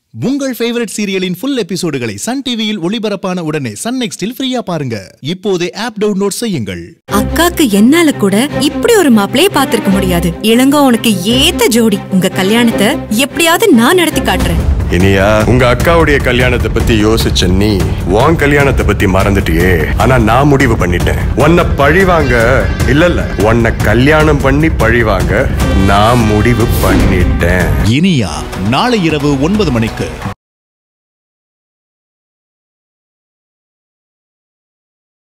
உங்கள் ஃபேவரட் சீரியலின் ஃபுல் எபிசோடுகளை சன் டிவியில் ஒளிபரப்பான உடனே சன் நெக்ஸ்டில் ஃப்ரீயா பாருங்க இப்போதே ஆப் டவுன்லோட் செய்யுங்கள் அக்காக்கு என்னால கூட இப்படி ஒரு மாப்பிளைய பாத்திருக்க முடியாது இளங்கோ உனக்கு ஏத்த ஜோடி உங்க கல்யாணத்தை எப்படியாவது நான் நடத்தி காட்டுறேன் இனியா உங்க அக்காவுடைய கல்யாணத்தை பத்தி யோசிச்ச நீ உன் கல்யாணத்தை பத்தி மறந்துட்டியே ஆனா நான் முடிவு பண்ணிட்டேன் உன்னை பழிவாங்க இல்ல இல்ல உன்னை கல்யாணம் பண்ணி பழிவாங்க நான் முடிவு பண்ணிட்டேன் இனியா நாளை இரவு ஒன்பது மணிக்கு